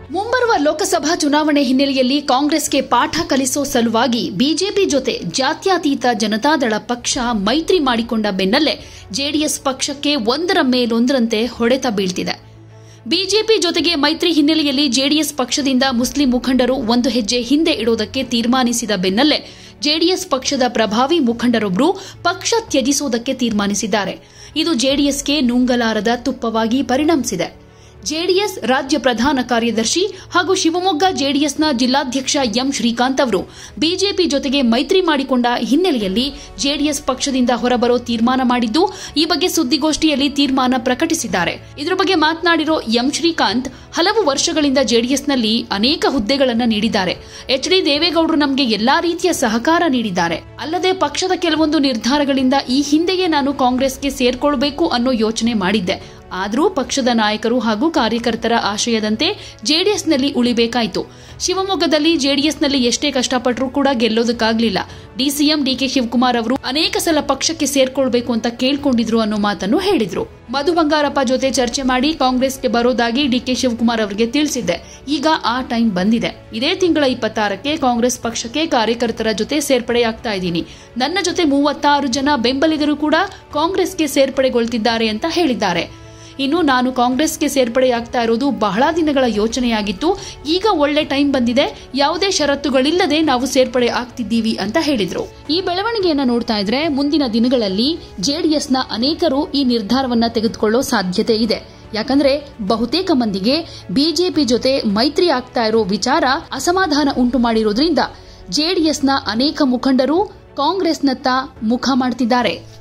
ಮುಂಬರುವ ಲೋಕಸಭಾ ಚುನಾವಣೆ ಹಿನ್ನೆಲೆಯಲ್ಲಿ ಕಾಂಗ್ರೆಸ್ಗೆ ಪಾಠ ಕಲಿಸೋ ಸಲುವಾಗಿ ಬಿಜೆಪಿ ಜೊತೆ ಜಾತ್ಯತೀತ ಜನತಾದಳ ಪಕ್ಷ ಮೈತ್ರಿ ಮಾಡಿಕೊಂಡ ಬೆನ್ನಲ್ಲೇ ಜೆಡಿಎಸ್ ಪಕ್ಷಕ್ಕೆ ಒಂದರ ಮೇಲೊಂದರಂತೆ ಹೊಡೆತ ಬೀಳ್ತಿದೆ ಬಿಜೆಪಿ ಜೊತೆಗೆ ಮೈತ್ರಿ ಹಿನ್ನೆಲೆಯಲ್ಲಿ ಜೆಡಿಎಸ್ ಪಕ್ಷದಿಂದ ಮುಸ್ಲಿಂ ಮುಖಂಡರು ಒಂದು ಹೆಜ್ಜೆ ಹಿಂದೆ ಇಡೋದಕ್ಕೆ ತೀರ್ಮಾನಿಸಿದ ಬೆನ್ನಲ್ಲೇ ಜೆಡಿಎಸ್ ಪಕ್ಷದ ಪ್ರಭಾವಿ ಮುಖಂಡರೊಬ್ಬರು ಪಕ್ಷ ತ್ಯಜಿಸುವುದಕ್ಕೆ ತೀರ್ಮಾನಿಸಿದ್ದಾರೆ ಇದು ಜೆಡಿಎಸ್ಗೆ ನುಂಗಲಾರದ ತುಪ್ಪವಾಗಿ ಪರಿಣಮಿಸಿದೆ ಜೆಡಿಎಸ್ ರಾಜ್ಯ ಪ್ರಧಾನ ಕಾರ್ಯದರ್ಶಿ ಹಾಗೂ ಶಿವಮೊಗ್ಗ ಜೆಡಿಎಸ್ನ ಜಿಲ್ಲಾಧ್ಯಕ್ಷ ಎಂ ಶ್ರೀಕಾಂತ್ ಅವರು ಬಿಜೆಪಿ ಜೊತೆಗೆ ಮೈತ್ರಿ ಮಾಡಿಕೊಂಡ ಹಿನ್ನೆಲೆಯಲ್ಲಿ ಜೆಡಿಎಸ್ ಪಕ್ಷದಿಂದ ಹೊರಬರೋ ತೀರ್ಮಾನ ಮಾಡಿದ್ದು ಈ ಬಗ್ಗೆ ಸುದ್ದಿಗೋಷ್ಠಿಯಲ್ಲಿ ತೀರ್ಮಾನ ಪ್ರಕಟಿಸಿದ್ದಾರೆ ಇದರ ಬಗ್ಗೆ ಮಾತನಾಡಿರೋ ಎಂ ಶ್ರೀಕಾಂತ್ ಹಲವು ವರ್ಷಗಳಿಂದ ಜೆಡಿಎಸ್ನಲ್ಲಿ ಅನೇಕ ಹುದ್ದೆಗಳನ್ನು ನೀಡಿದ್ದಾರೆ ಎಚ್ ಡಿ ದೇವೇಗೌಡರು ನಮಗೆ ಎಲ್ಲಾ ರೀತಿಯ ಸಹಕಾರ ನೀಡಿದ್ದಾರೆ ಅಲ್ಲದೆ ಪಕ್ಷದ ಕೆಲವೊಂದು ನಿರ್ಧಾರಗಳಿಂದ ಈ ಹಿಂದೆಯೇ ನಾನು ಕಾಂಗ್ರೆಸ್ಗೆ ಸೇರ್ಕೊಳ್ಬೇಕು ಅನ್ನೋ ಯೋಚನೆ ಮಾಡಿದ್ದೆ ಆದರೂ ಪಕ್ಷದ ನಾಯಕರು ಹಾಗೂ ಕಾರ್ಯಕರ್ತರ ಆಶಯದಂತೆ ಜೆಡಿಎಸ್ನಲ್ಲಿ ಉಳಿಬೇಕಾಯಿತು ಶಿವಮೊಗ್ಗದಲ್ಲಿ ಜೆಡಿಎಸ್ನಲ್ಲಿ ಎಷ್ಟೇ ಕಷ್ಟಪಟ್ಟರೂ ಕೂಡ ಗೆಲ್ಲೋದಕ್ಕಾಗ್ಲಿಲ್ಲ ಡಿಸಿಎಂ ಡಿಕೆ ಶಿವಕುಮಾರ್ ಅವರು ಅನೇಕ ಸಲ ಪಕ್ಷಕ್ಕೆ ಸೇರ್ಕೊಳ್ಬೇಕು ಅಂತ ಕೇಳ್ಕೊಂಡಿದ್ರು ಅನ್ನೋ ಮಾತನ್ನು ಹೇಳಿದ್ರು ಮಧು ಬಂಗಾರಪ್ಪ ಜೊತೆ ಚರ್ಚೆ ಮಾಡಿ ಕಾಂಗ್ರೆಸ್ಗೆ ಬರೋದಾಗಿ ಡಿಕೆ ಶಿವಕುಮಾರ್ ಅವರಿಗೆ ತಿಳಿಸಿದ್ದೆ ಈಗ ಆ ಟೈಮ್ ಬಂದಿದೆ ಇದೇ ತಿಂಗಳ ಇಪ್ಪತ್ತಾರಕ್ಕೆ ಕಾಂಗ್ರೆಸ್ ಪಕ್ಷಕ್ಕೆ ಕಾರ್ಯಕರ್ತರ ಜೊತೆ ಸೇರ್ಪಡೆಯಾಗ್ತಾ ಇದ್ದೀನಿ ನನ್ನ ಜೊತೆ ಮೂವತ್ತಾರು ಜನ ಬೆಂಬಲಿಗರು ಕೂಡ ಕಾಂಗ್ರೆಸ್ಗೆ ಸೇರ್ಪಡೆಗೊಳ್ತಿದ್ದಾರೆ ಅಂತ ಹೇಳಿದ್ದಾರೆ ಇನ್ನು ನಾನು ಕಾಂಗ್ರೆಸ್ಗೆ ಸೇರ್ಪಡೆಯಾಗ್ತಾ ಇರೋದು ಬಹಳ ದಿನಗಳ ಯೋಚನೆಯಾಗಿತ್ತು ಈಗ ಒಳ್ಳೆ ಟೈಮ್ ಬಂದಿದೆ ಯಾವುದೇ ಷರತ್ತುಗಳಿಲ್ಲದೆ ನಾವು ಸೇರ್ಪಡೆ ಆಗ್ತಿದ್ದೀವಿ ಅಂತ ಹೇಳಿದ್ರು ಈ ಬೆಳವಣಿಗೆಯನ್ನ ನೋಡ್ತಾ ಇದ್ರೆ ಮುಂದಿನ ದಿನಗಳಲ್ಲಿ ಜೆಡಿಎಸ್ನ ಅನೇಕರು ಈ ನಿರ್ಧಾರವನ್ನ ತೆಗೆದುಕೊಳ್ಳೋ ಸಾಧ್ಯತೆ ಇದೆ ಯಾಕಂದ್ರೆ ಬಹುತೇಕ ಮಂದಿಗೆ ಬಿಜೆಪಿ ಜೊತೆ ಮೈತ್ರಿ ಆಗ್ತಾ ಇರೋ ವಿಚಾರ ಅಸಮಾಧಾನ ಉಂಟು ಮಾಡಿರೋದ್ರಿಂದ ಜೆಡಿಎಸ್ನ ಅನೇಕ ಮುಖಂಡರು ಕಾಂಗ್ರೆಸ್ನತ್ತ ಮುಖ ಮಾಡ್ತಿದ್ದಾರೆ